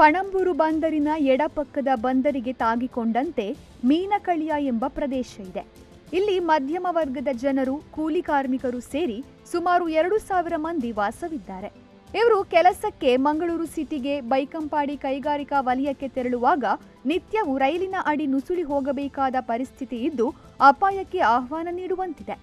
ಪಣಂಬೂರು ಬಂದರಿನ ಎಡಪಕ್ಕದ ಬಂದರಿಗೆ ತಾಗಿಕೊಂಡಂತೆ ಮೀನಕಳಿಯ ಎಂಬ ಪ್ರದೇಶ ಇದೆ ಇಲ್ಲಿ ಮಧ್ಯಮ ವರ್ಗದ ಜನರು ಕೂಲಿ ಕಾರ್ಮಿಕರು ಸೇರಿ ಸುಮಾರು ಎರಡು ಸಾವಿರ ಮಂದಿ ವಾಸವಿದ್ದಾರೆ ಇವರು ಕೆಲಸಕ್ಕೆ ಮಂಗಳೂರು ಸಿಟಿಗೆ ಬೈಕಂಪಾಡಿ ಕೈಗಾರಿಕಾ ವಲಯಕ್ಕೆ ತೆರಳುವಾಗ ನಿತ್ಯವೂ ರೈಲಿನ ಅಡಿ ನುಸುಳಿ ಹೋಗಬೇಕಾದ ಪರಿಸ್ಥಿತಿ ಇದ್ದು ಅಪಾಯಕ್ಕೆ ಆಹ್ವಾನ ನೀಡುವಂತಿದೆ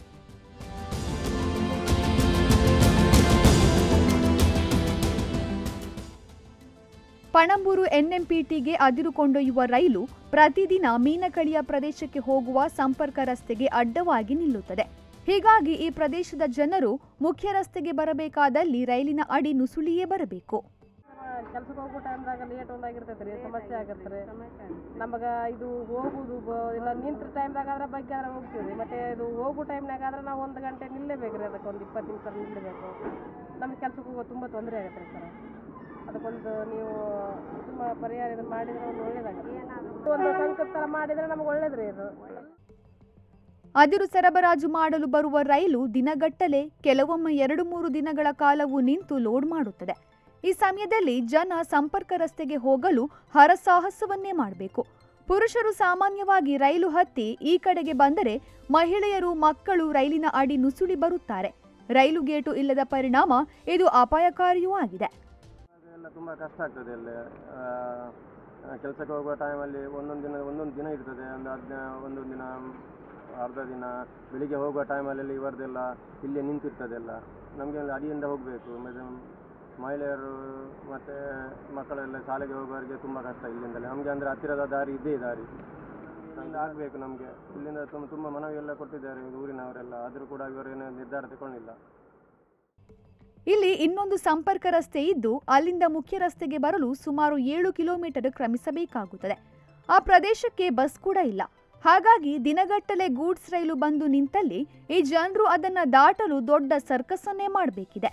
ಪಣಂಬೂರು ಎನ್ಎಂಪಿಟಿಗೆ ಅದಿರು ಕೊಂಡೊಯ್ಯುವ ರೈಲು ಪ್ರತಿದಿನ ಮೀನಕಳಿಯ ಪ್ರದೇಶಕ್ಕೆ ಹೋಗುವ ಸಂಪರ್ಕ ರಸ್ತೆಗೆ ಅಡ್ಡವಾಗಿ ನಿಲ್ಲುತ್ತದೆ ಹೀಗಾಗಿ ಈ ಪ್ರದೇಶದ ಜನರು ಮುಖ್ಯ ರಸ್ತೆಗೆ ಬರಬೇಕಾದಲ್ಲಿ ರೈಲಿನ ಅಡಿ ನುಸುಳಿಯೇ ಬರಬೇಕು ಕೆಲ್ಸಕ್ಕೆ ಹೋಗೋ ಟೈಮ್ದಾಗ ಲೇಟ್ ಒಂದಾಗಿರ್ತೈತೆ ರೀ ಸಮಸ್ಯೆ ಆಗತ್ತೆ ರೀ ನಮಗೆ ಇದು ಹೋಗುದು ಬ- ಇಲ್ಲ ನಿಂತ ಟೈಮ್ದಾಗ ಆದ್ರೆ ಬಗ್ಗೆ ಆದ್ರೆ ಹೋಗ್ತೀವಿ ರೀ ಮತ್ತೆ ಇದು ಹೋಗೋ ಟೈಮ್ನಾಗ ಆದ್ರೆ ನಾವು ಒಂದು ಗಂಟೆ ನಿಲ್ಲೇಬೇಕು ರೀ ಅದಕ್ಕೆ ಒಂದು ಇಪ್ಪತ್ತು ನಿಮಿಷ ನಿಲ್ಲಬೇಕು ನಮಗೆ ಕೆಲ್ಸಕ್ಕೆ ಹೋಗೋದು ತುಂಬ ತೊಂದರೆ ಆಗತ್ತೆ ರೀ ಸರ್ ಅದಕ್ಕೊಂದು ನೀವು ತುಂಬ ಪರಿಹಾರ ಇದನ್ನ ಮಾಡಿದ್ರೆ ಒಂದು ಒಳ್ಳೇದಾಗುತ್ತೆ ಒಂದು ಸಂಕಲ್ಪ ಥರ ಮಾಡಿದ್ರೆ ನಮ್ಗೆ ಒಳ್ಳೇದು ರೀ ಇದು ಅದಿರು ಸರಬರಾಜು ಮಾಡಲು ಬರುವ ರೈಲು ದಿನಗಟ್ಟಲೆ ಕೆಲವೊಮ್ಮೆ ಎರಡು ಮೂರು ದಿನಗಳ ಕಾಲವು ನಿಂತು ಲೋಡ್ ಮಾಡುತ್ತದೆ ಈ ಸಮಯದಲ್ಲಿ ಜನ ಸಂಪರ್ಕ ರಸ್ತೆಗೆ ಹೋಗಲು ಹರಸಾಹಸವನ್ನೇ ಮಾಡಬೇಕು ಪುರುಷರು ಸಾಮಾನ್ಯವಾಗಿ ರೈಲು ಹತ್ತಿ ಈ ಕಡೆಗೆ ಬಂದರೆ ಮಹಿಳೆಯರು ಮಕ್ಕಳು ರೈಲಿನ ಅಡಿ ನುಸುಳಿ ಬರುತ್ತಾರೆ ರೈಲು ಗೇಟು ಇಲ್ಲದ ಪರಿಣಾಮ ಇದು ಅಪಾಯಕಾರಿಯೂ ಆಗಿದೆ ಅದೆಲ್ಲ ತುಂಬ ಕಷ್ಟ ಆಗ್ತದೆ ಅಲ್ಲಿ ಕೆಲಸಕ್ಕೆ ಹೋಗುವ ಟೈಮಲ್ಲಿ ಒಂದೊಂದು ದಿನ ಒಂದೊಂದು ದಿನ ಇರ್ತದೆ ಒಂದು ಹದಿನ ಒಂದೊಂದು ದಿನ ಅರ್ಧ ದಿನ ಬೆಳಿಗ್ಗೆ ಹೋಗುವ ಟೈಮಲ್ಲಿ ಇವರದೆಲ್ಲ ಇಲ್ಲೇ ನಿಂತಿರ್ತದೆ ಎಲ್ಲ ನಮಗೆ ಅಡಿಯಿಂದ ಹೋಗಬೇಕು ಮತ್ತು ಮಹಿಳೆಯರು ಮತ್ತು ಮಕ್ಕಳೆಲ್ಲ ಶಾಲೆಗೆ ಹೋಗುವವರಿಗೆ ತುಂಬ ಕಷ್ಟ ಇಲ್ಲಿಂದಲೇ ನಮಗೆ ಅಂದರೆ ಹತ್ತಿರದ ದಾರಿ ಇದೇ ದಾರಿ ಇಲ್ಲಿಂದ ಆಗಬೇಕು ನಮಗೆ ಇಲ್ಲಿಂದ ತುಂಬ ತುಂಬ ಮನವಿ ಎಲ್ಲ ಕೊಟ್ಟಿದ್ದಾರೆ ಊರಿನವರೆಲ್ಲ ಆದರೂ ಕೂಡ ಇವರೇನು ನಿರ್ಧಾರ ತಗೊಂಡಿಲ್ಲ ಇಲ್ಲಿ ಇನ್ನೊಂದು ಸಂಪರ್ಕ ರಸ್ತೆ ಇದ್ದು ಅಲ್ಲಿಂದ ಮುಖ್ಯ ರಸ್ತೆಗೆ ಬರಲು ಸುಮಾರು ಏಳು ಕಿಲೋಮೀಟರ್ ಕ್ರಮಿಸಬೇಕಾಗುತ್ತದೆ ಆ ಪ್ರದೇಶಕ್ಕೆ ಬಸ್ ಕೂಡ ಇಲ್ಲ ಹಾಗಾಗಿ ದಿನಗಟ್ಟಲೆ ಗೂಡ್ಸ್ ರೈಲು ಬಂದು ನಿಂತಲ್ಲಿ ಈ ಜನರು ಅದನ್ನ ದಾಟಲು ದೊಡ್ಡ ಸರ್ಕಸ್ಸನ್ನೇ ಮಾಡಬೇಕಿದೆ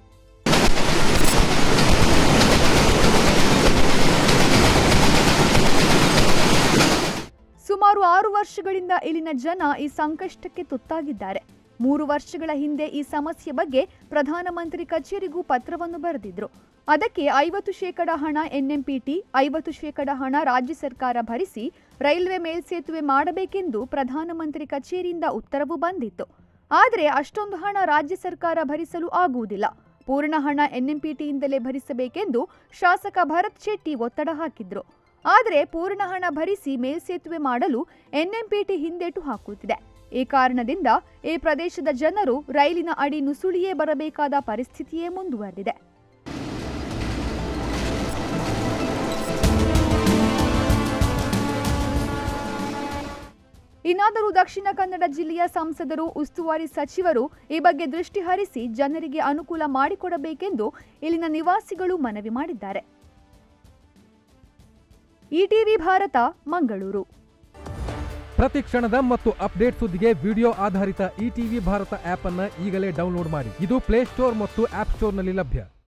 ಸುಮಾರು ಆರು ವರ್ಷಗಳಿಂದ ಇಲ್ಲಿನ ಜನ ಈ ಸಂಕಷ್ಟಕ್ಕೆ ತುತ್ತಾಗಿದ್ದಾರೆ ಮೂರು ವರ್ಷಗಳ ಹಿಂದೆ ಈ ಸಮಸ್ಯೆ ಬಗ್ಗೆ ಪ್ರಧಾನಮಂತ್ರಿ ಕಚೇರಿಗೂ ಪತ್ರವನ್ನು ಬರೆದಿದ್ರು ಅದಕ್ಕೆ ಐವತ್ತು ಶೇಕಡ ಹಣ ಎನ್ಎಂಪಿಟಿ ಐವತ್ತು ಶೇಕಡ ಹಣ ರಾಜ್ಯ ಸರ್ಕಾರ ಭರಿಸಿ ರೈಲ್ವೆ ಮೇಲ್ಸೇತುವೆ ಮಾಡಬೇಕೆಂದು ಪ್ರಧಾನಮಂತ್ರಿ ಕಚೇರಿಯಿಂದ ಉತ್ತರವು ಬಂದಿತ್ತು ಆದರೆ ಅಷ್ಟೊಂದು ಹಣ ರಾಜ್ಯ ಸರ್ಕಾರ ಭರಿಸಲು ಆಗುವುದಿಲ್ಲ ಪೂರ್ಣ ಹಣ ಎನ್ಎಂಪಿಟಿಯಿಂದಲೇ ಭರಿಸಬೇಕೆಂದು ಶಾಸಕ ಭರತ್ ಶೆಟ್ಟಿ ಒತ್ತಡ ಹಾಕಿದ್ರು ಆದರೆ ಪೂರ್ಣ ಹಣ ಭರಿಸಿ ಮೇಲ್ಸೇತುವೆ ಮಾಡಲು ಎನ್ಎಂಪಿಟಿ ಹಿಂದೇಟು ಹಾಕುತ್ತಿದೆ ಈ ಕಾರಣದಿಂದ ಈ ಪ್ರದೇಶದ ಜನರು ರೈಲಿನ ಅಡಿ ನುಸುಳಿಯೇ ಬರಬೇಕಾದ ಪರಿಸ್ಥಿತಿಯೇ ಮುಂದುವರೆದಿದೆ ಇನ್ನಾದರೂ ದಕ್ಷಿಣ ಕನ್ನಡ ಜಿಲ್ಲೆಯ ಸಂಸದರು ಉಸ್ತುವಾರಿ ಸಚಿವರು ಈ ಬಗ್ಗೆ ದೃಷ್ಟಿ ಹರಿಸಿ ಜನರಿಗೆ ಅನುಕೂಲ ಮಾಡಿಕೊಡಬೇಕೆಂದು ಇಲ್ಲಿನ ನಿವಾಸಿಗಳು ಮನವಿ ಮಾಡಿದ್ದಾರೆ ಇಟಿವಿ ಭಾರತ ಮಂಗಳೂರು ಪ್ರತಿ ಕ್ಷಣದ ಮತ್ತು ಅಪ್ಡೇಟ್ ಸುದ್ದಿಗೆ ವಿಡಿಯೋ ಆಧಾರಿತ ಇಟಿವಿ ಭಾರತ ಆಪ್ ಅನ್ನ ಈಗಲೇ ಡೌನ್ಲೋಡ್ ಮಾಡಿ ಇದು ಪ್ಲೇಸ್ಟೋರ್ ಮತ್ತು ಆಪ್ ಸ್ಟೋರ್ನಲ್ಲಿ ಲಭ್ಯ